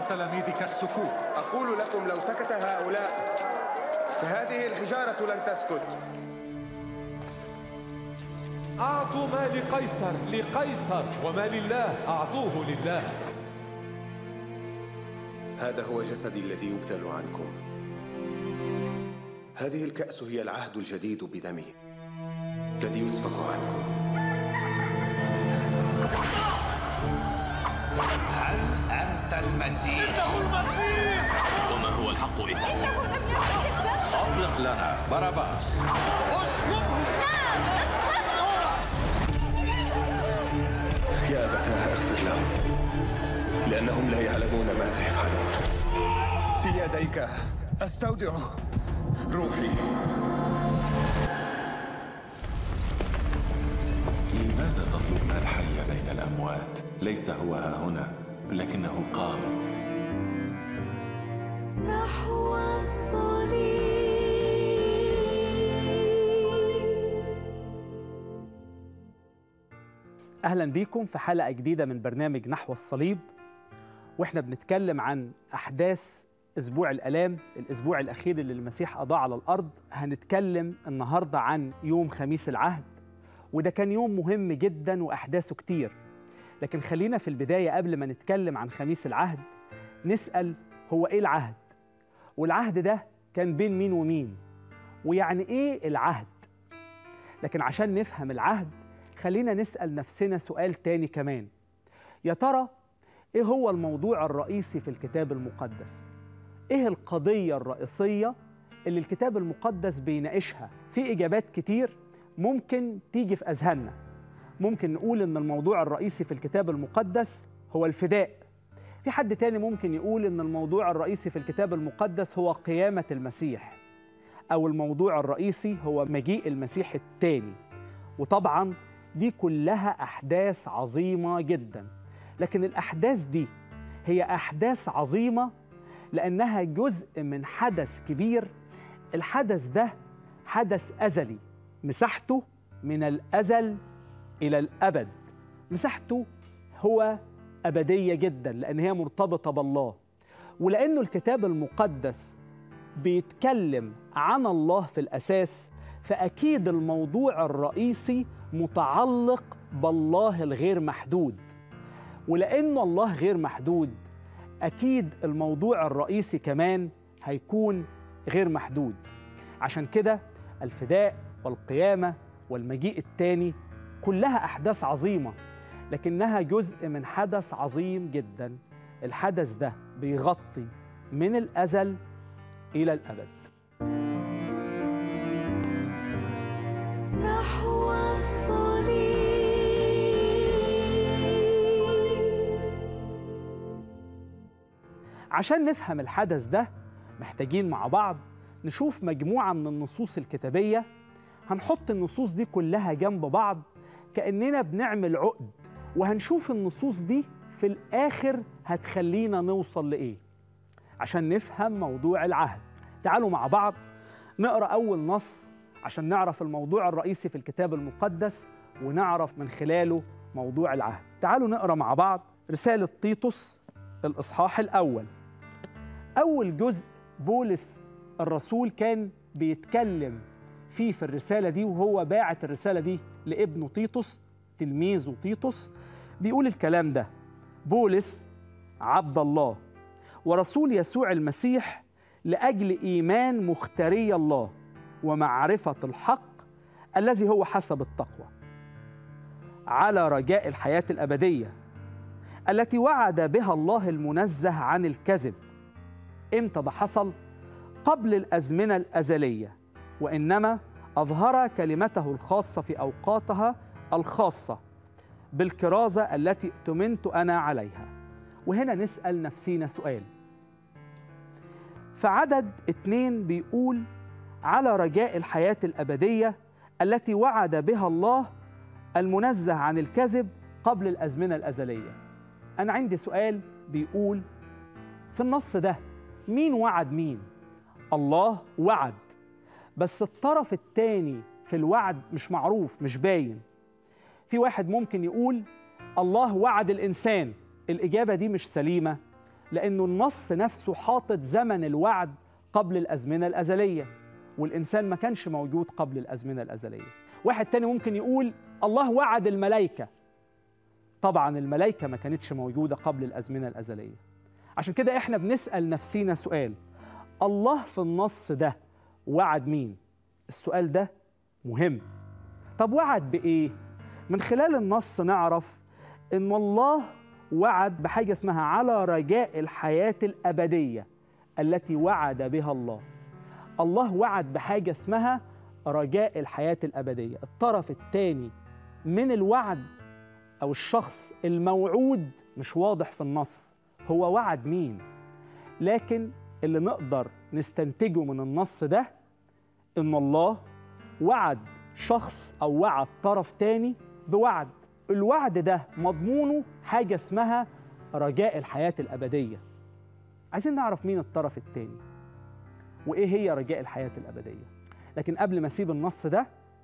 تلاميذك السكوت أقول لكم لو سكت هؤلاء فهذه الحجارة لن تسكت أعطوا ما لقيصر لقيصر وما لله أعطوه لله هذا هو جسدي الذي يبذل عنكم هذه الكأس هي العهد الجديد بدمي الذي يسفك عنكم هل أنت المسيح؟ إنه المسيح وما هو الحق إذا؟ إنه لم يعترف أطلق لنا باراباس اصلبه نعم اصلبه يا أبتاه اغفر لهم لأنهم لا يعلمون ماذا يفعلون في يديك أستودع روحي لماذا تطلبنا الحي بين الأموات؟ ليس هو ها هنا لكنه قام نحو الصليب اهلا بيكم في حلقه جديده من برنامج نحو الصليب واحنا بنتكلم عن احداث اسبوع الالام الاسبوع الاخير اللي المسيح قضاه على الارض هنتكلم النهارده عن يوم خميس العهد وده كان يوم مهم جدا واحداثه كتير لكن خلينا في البدايه قبل ما نتكلم عن خميس العهد نسال هو ايه العهد والعهد ده كان بين مين ومين ويعني ايه العهد لكن عشان نفهم العهد خلينا نسأل نفسنا سؤال تاني كمان يا ترى ايه هو الموضوع الرئيسي في الكتاب المقدس ايه القضية الرئيسية اللي الكتاب المقدس بيناقشها في اجابات كتير ممكن تيجي في اذهاننا ممكن نقول ان الموضوع الرئيسي في الكتاب المقدس هو الفداء في حد تاني ممكن يقول ان الموضوع الرئيسي في الكتاب المقدس هو قيامة المسيح او الموضوع الرئيسي هو مجيء المسيح التاني وطبعا دي كلها احداث عظيمه جدا لكن الاحداث دي هي احداث عظيمه لانها جزء من حدث كبير الحدث ده حدث ازلي مساحته من الازل الى الابد مساحته هو ابديه جدا لان هي مرتبطه بالله ولانه الكتاب المقدس بيتكلم عن الله في الاساس فاكيد الموضوع الرئيسي متعلق بالله الغير محدود ولأن الله غير محدود أكيد الموضوع الرئيسي كمان هيكون غير محدود عشان كده الفداء والقيامة والمجيء التاني كلها أحداث عظيمة لكنها جزء من حدث عظيم جدا الحدث ده بيغطي من الأزل إلى الأبد نحو الصليب عشان نفهم الحدث ده محتاجين مع بعض نشوف مجموعة من النصوص الكتابية هنحط النصوص دي كلها جنب بعض كأننا بنعمل عقد وهنشوف النصوص دي في الآخر هتخلينا نوصل لإيه عشان نفهم موضوع العهد تعالوا مع بعض نقرأ أول نص عشان نعرف الموضوع الرئيسي في الكتاب المقدس ونعرف من خلاله موضوع العهد تعالوا نقرأ مع بعض رسالة تيتوس الإصحاح الأول أول جزء بولس الرسول كان بيتكلم فيه في الرسالة دي وهو باعت الرسالة دي لابنه تيتوس تلميذه تيتوس بيقول الكلام ده بولس عبد الله ورسول يسوع المسيح لأجل إيمان مختاري الله ومعرفة الحق الذي هو حسب التقوى على رجاء الحياة الأبدية التي وعد بها الله المنزه عن الكذب امتى ده حصل قبل الازمنه الازليه وانما اظهر كلمته الخاصه في اوقاتها الخاصه بالكرازه التي اؤتمنت انا عليها وهنا نسال نفسينا سؤال فعدد اتنين بيقول على رجاء الحياه الابديه التي وعد بها الله المنزه عن الكذب قبل الازمنه الازليه انا عندي سؤال بيقول في النص ده مين وعد مين الله وعد بس الطرف الثاني في الوعد مش معروف مش باين في واحد ممكن يقول الله وعد الانسان الاجابه دي مش سليمه لأنه النص نفسه حاطط زمن الوعد قبل الأزمنة الأزلية والإنسان ما كانش موجود قبل الأزمنة الأزلية واحد تاني ممكن يقول الله وعد الملائكة طبعا الملائكة ما كانتش موجودة قبل الأزمنة الأزلية عشان كده احنا بنسأل نفسينا سؤال الله في النص ده وعد مين؟ السؤال ده مهم طب وعد بإيه؟ من خلال النص نعرف إن الله وعد بحاجة اسمها على رجاء الحياة الأبدية التي وعد بها الله الله وعد بحاجة اسمها رجاء الحياة الأبدية الطرف الثاني من الوعد أو الشخص الموعود مش واضح في النص هو وعد مين لكن اللي نقدر نستنتجه من النص ده إن الله وعد شخص أو وعد طرف تاني بوعد الوعد ده مضمونه حاجة اسمها رجاء الحياة الأبدية عايزين نعرف مين الطرف التاني وإيه هي رجاء الحياة الأبدية لكن قبل ما أسيب النص ده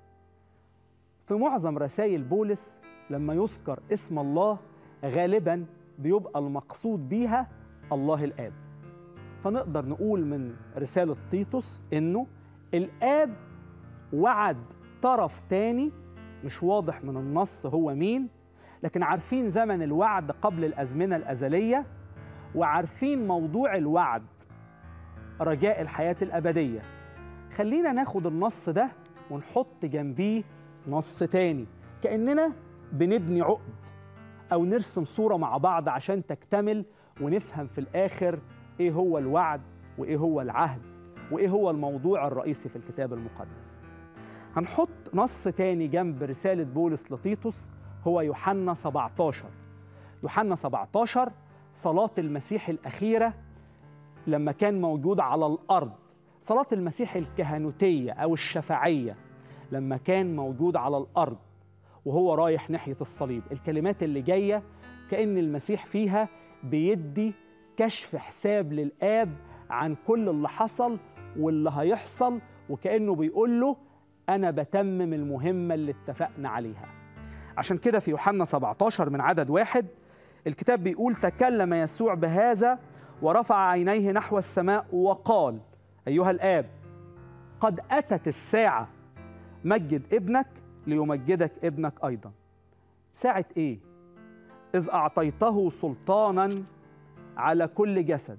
في معظم رسائل بولس لما يذكر اسم الله غالبا بيبقى المقصود بيها الله الآب فنقدر نقول من رسالة تيتوس إنه الآب وعد طرف تاني مش واضح من النص هو مين لكن عارفين زمن الوعد قبل الأزمنة الأزلية وعارفين موضوع الوعد رجاء الحياة الأبدية خلينا ناخد النص ده ونحط جنبيه نص تاني كأننا بنبني عقد أو نرسم صورة مع بعض عشان تكتمل ونفهم في الآخر إيه هو الوعد وإيه هو العهد وإيه هو الموضوع الرئيسي في الكتاب المقدس هنحط نص تاني جنب رسالة بولس لطيطس هو يوحنا 17 يوحنا 17 صلاة المسيح الأخيرة لما كان موجود على الأرض صلاة المسيح الكهنوتية أو الشفاعية لما كان موجود على الأرض وهو رايح ناحية الصليب الكلمات اللي جاية كأن المسيح فيها بيدي كشف حساب للآب عن كل اللي حصل واللي هيحصل وكأنه بيقول له أنا بتمم المهمة اللي اتفقنا عليها عشان كده في يوحنا 17 من عدد واحد الكتاب بيقول تكلم يسوع بهذا ورفع عينيه نحو السماء وقال أيها الآب قد أتت الساعة مجد ابنك ليمجدك ابنك أيضا ساعة إيه؟ إذ أعطيته سلطانا على كل جسد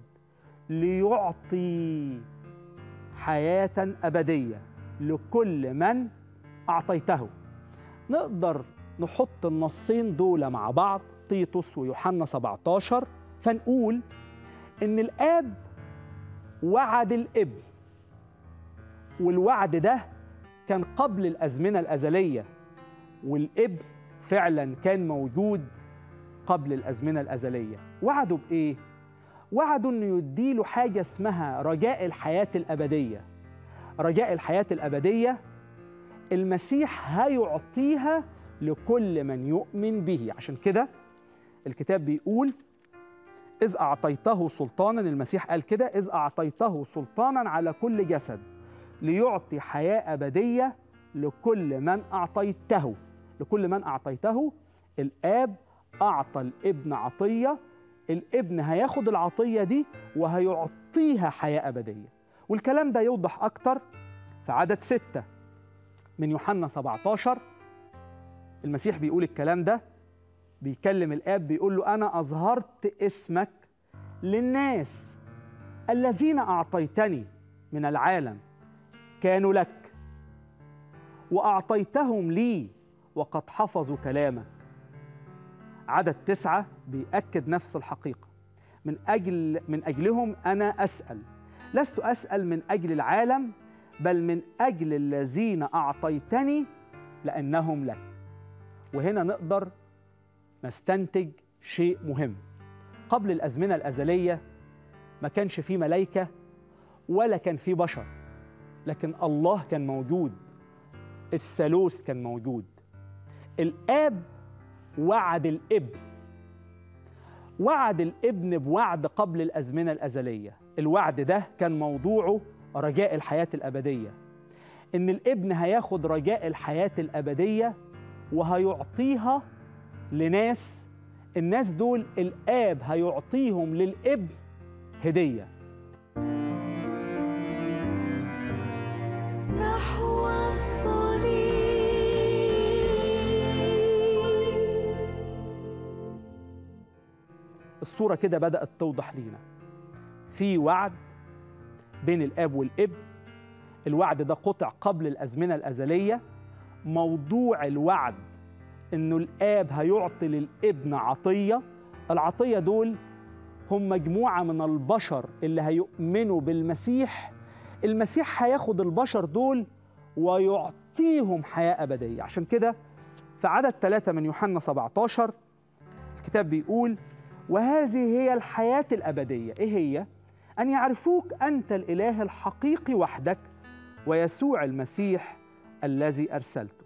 ليعطي حياة أبدية لكل من أعطيته نقدر نحط النصين دول مع بعض تيتوس ويوحنا 17 فنقول إن الآب وعد الابن والوعد ده كان قبل الأزمنة الأزلية والابن فعلا كان موجود قبل الأزمنة الأزلية وعده بإيه؟ وعده إنه يديله حاجة اسمها رجاء الحياة الأبدية رجاء الحياة الأبدية المسيح هيعطيها لكل من يؤمن به عشان كده الكتاب بيقول إذ أعطيته سلطانا المسيح قال كده إذ أعطيته سلطانا على كل جسد ليعطي حياة أبدية لكل من أعطيته لكل من أعطيته الآب أعطى الابن عطية الابن هياخد العطية دي وهيعطيها حياة أبدية والكلام ده يوضح أكتر في عدد ستة من يوحنا 17 المسيح بيقول الكلام ده بيكلم الآب بيقول له أنا أظهرت اسمك للناس الذين أعطيتني من العالم كانوا لك وأعطيتهم لي وقد حفظوا كلامك عدد تسعة بيأكد نفس الحقيقة من أجل من أجلهم أنا أسأل لست أسأل من أجل العالم بل من أجل الذين أعطيتني لأنهم لك وهنا نقدر نستنتج شيء مهم قبل الأزمنة الأزلية ما كانش فيه ملايكة ولا كان فيه بشر لكن الله كان موجود الثالوث كان موجود الآب وعد الابن وعد الابن بوعد قبل الأزمنة الأزلية الوعد ده كان موضوعه رجاء الحياة الأبدية إن الابن هياخد رجاء الحياة الأبدية وهيعطيها لناس الناس دول الآب هيعطيهم للابن هدية نحو الصليب الصورة كده بدأت توضح لينا في وعد بين الآب والابن الوعد ده قطع قبل الأزمنة الأزلية موضوع الوعد إنه الآب هيعطي للابن عطية العطية دول هم مجموعة من البشر اللي هيؤمنوا بالمسيح المسيح هياخد البشر دول ويعطيهم حياة أبدية عشان كده في عدد ثلاثة من يوحنا 17 الكتاب بيقول وهذه هي الحياة الأبدية إيه هي؟ أن يعرفوك أنت الإله الحقيقي وحدك ويسوع المسيح الذي أرسلته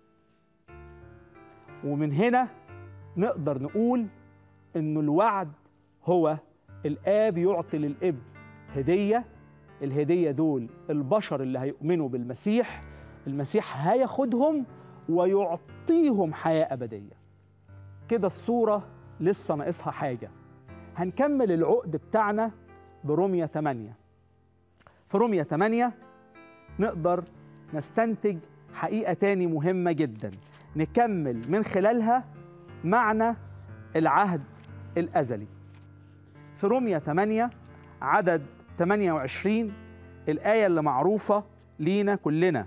ومن هنا نقدر نقول إنه الوعد هو الآب يعطي للابن هدية الهدية دول البشر اللي هيؤمنوا بالمسيح المسيح هياخدهم ويعطيهم حياة أبدية كده الصورة لسه ناقصها حاجة هنكمل العقد بتاعنا برومية 8 في رومية 8 نقدر نستنتج حقيقة تاني مهمة جدا نكمل من خلالها معنى العهد الأزلي في رومية 8 عدد 28 الآية اللي معروفة لينا كلنا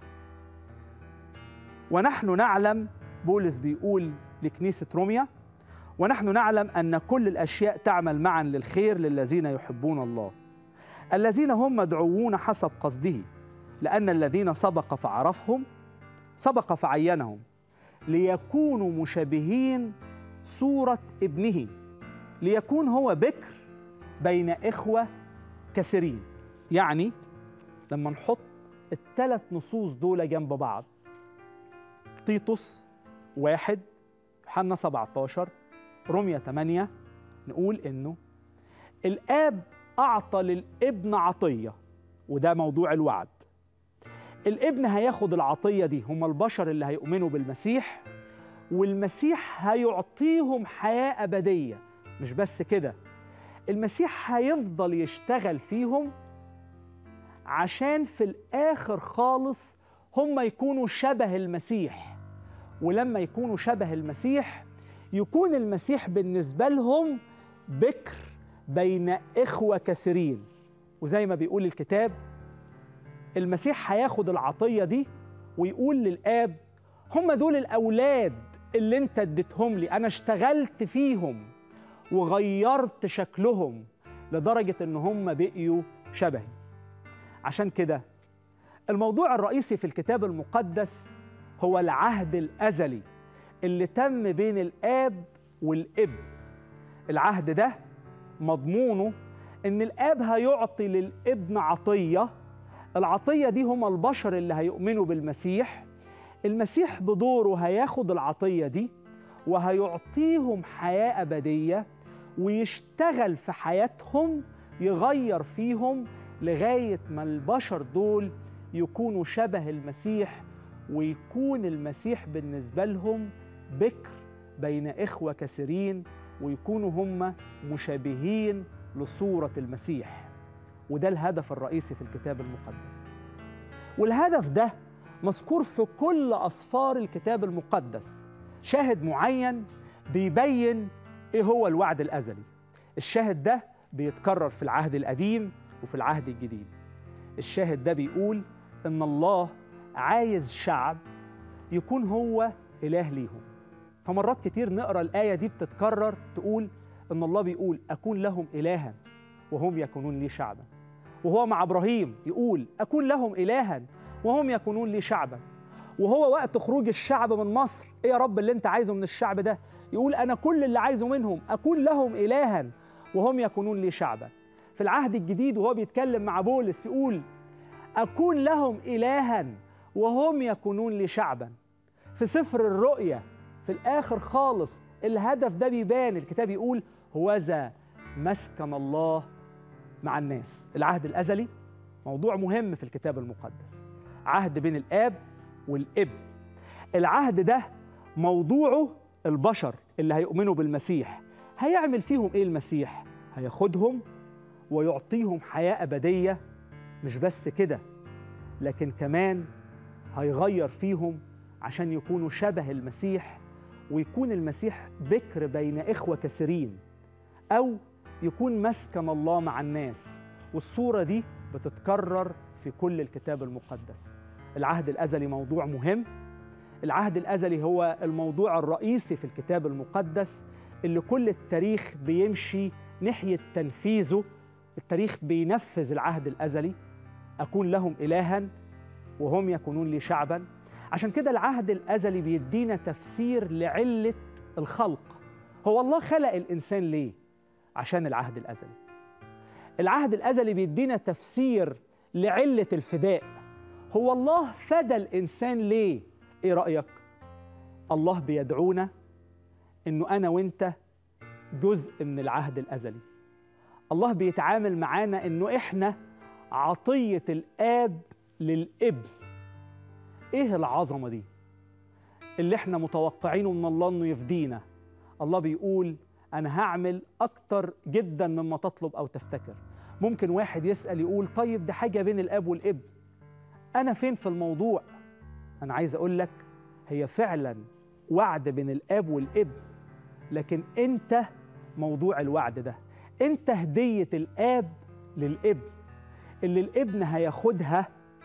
ونحن نعلم بولس بيقول لكنيسة روميا ونحن نعلم ان كل الاشياء تعمل معا للخير للذين يحبون الله الذين هم مدعوون حسب قصده لان الذين سبق فعرفهم سبق فعينهم ليكونوا مشابهين صوره ابنه ليكون هو بكر بين اخوه كثيرين يعني لما نحط الثلاث نصوص دول جنب بعض تيتوس واحد يوحنا 17 رومية 8 نقول إنه الآب أعطى للابن عطية وده موضوع الوعد الابن هياخد العطية دي هم البشر اللي هيؤمنوا بالمسيح والمسيح هيعطيهم حياة أبدية مش بس كده المسيح هيفضل يشتغل فيهم عشان في الآخر خالص هم يكونوا شبه المسيح ولما يكونوا شبه المسيح يكون المسيح بالنسبة لهم بكر بين إخوة كثيرين وزي ما بيقول الكتاب المسيح هياخد العطية دي ويقول للآب هم دول الأولاد اللي انت اديتهم لي أنا اشتغلت فيهم وغيرت شكلهم لدرجة ان هم بقيوا شبهي عشان كده الموضوع الرئيسي في الكتاب المقدس هو العهد الأزلي اللي تم بين الاب والابن العهد ده مضمونه ان الاب هيعطي للابن عطيه العطيه دي هم البشر اللي هيؤمنوا بالمسيح المسيح بدوره هياخد العطيه دي وهيعطيهم حياه ابديه ويشتغل في حياتهم يغير فيهم لغايه ما البشر دول يكونوا شبه المسيح ويكون المسيح بالنسبه لهم بكر بين إخوة كثيرين ويكونوا هم مشابهين لصورة المسيح وده الهدف الرئيسي في الكتاب المقدس والهدف ده مذكور في كل أصفار الكتاب المقدس شاهد معين بيبين إيه هو الوعد الأزلي الشاهد ده بيتكرر في العهد القديم وفي العهد الجديد الشاهد ده بيقول إن الله عايز شعب يكون هو إله ليهم فمرات كتير نقرا الايه دي بتتكرر تقول ان الله بيقول اكون لهم الها وهم يكونون لي شعبا وهو مع ابراهيم يقول اكون لهم الها وهم يكونون لي شعبا وهو وقت خروج الشعب من مصر ايه يا رب اللي انت عايزه من الشعب ده يقول انا كل اللي عايزه منهم اكون لهم الها وهم يكونون لي شعبا في العهد الجديد وهو بيتكلم مع بولس يقول اكون لهم الها وهم يكونون لي شعبا في سفر الرؤيا في الآخر خالص الهدف ده بيبان الكتاب يقول هوذا مسكن الله مع الناس العهد الأزلي موضوع مهم في الكتاب المقدس عهد بين الآب والابن العهد ده موضوعه البشر اللي هيؤمنوا بالمسيح هيعمل فيهم ايه المسيح هياخدهم ويعطيهم حياه ابديه مش بس كده لكن كمان هيغير فيهم عشان يكونوا شبه المسيح ويكون المسيح بكر بين اخوه كثيرين او يكون مسكن الله مع الناس والصوره دي بتتكرر في كل الكتاب المقدس العهد الازلي موضوع مهم العهد الازلي هو الموضوع الرئيسي في الكتاب المقدس اللي كل التاريخ بيمشي ناحيه تنفيذه التاريخ بينفذ العهد الازلي اكون لهم الها وهم يكونون لي شعبا عشان كده العهد الازلي بيدينا تفسير لعله الخلق هو الله خلق الانسان ليه عشان العهد الازلي العهد الازلي بيدينا تفسير لعله الفداء هو الله فدى الانسان ليه ايه رايك الله بيدعونا انه انا وانت جزء من العهد الازلي الله بيتعامل معانا انه احنا عطيه الاب للابن ايه العظمه دي اللي احنا متوقعينه من الله انه يفدينا الله بيقول انا هعمل اكتر جدا مما تطلب او تفتكر ممكن واحد يسال يقول طيب دي حاجه بين الاب والابن انا فين في الموضوع انا عايز اقول لك هي فعلا وعد بين الاب والابن لكن انت موضوع الوعد ده انت هديه الاب للابن اللي الابن هياخدها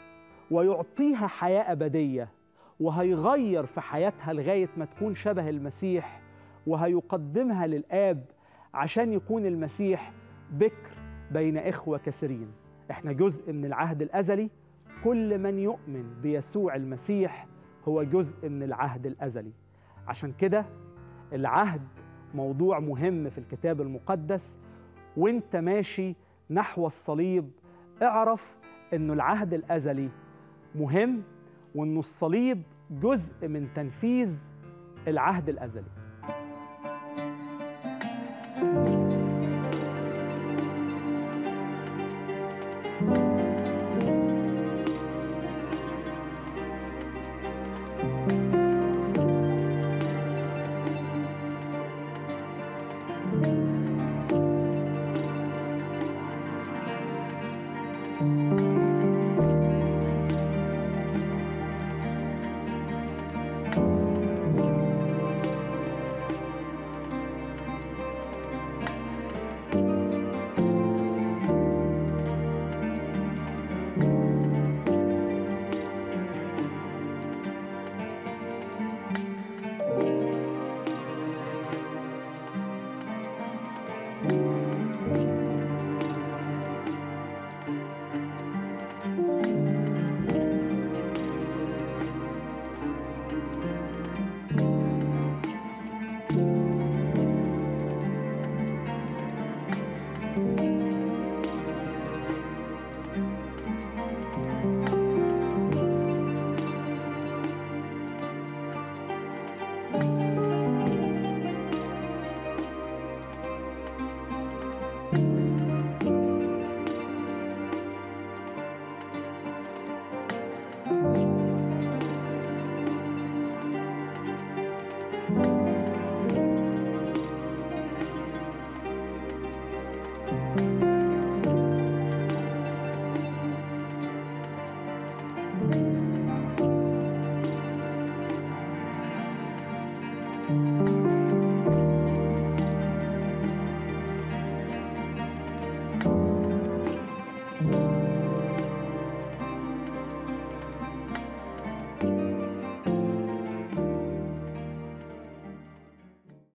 ويعطيها حياه ابديه وهيغير في حياتها لغايه ما تكون شبه المسيح وهيقدمها للاب عشان يكون المسيح بكر بين اخوه كثيرين احنا جزء من العهد الازلي كل من يؤمن بيسوع المسيح هو جزء من العهد الازلي عشان كده العهد موضوع مهم في الكتاب المقدس وانت ماشي نحو الصليب اعرف انه العهد الازلي مهم وانه الصليب جزء من تنفيذ العهد الازلي thank you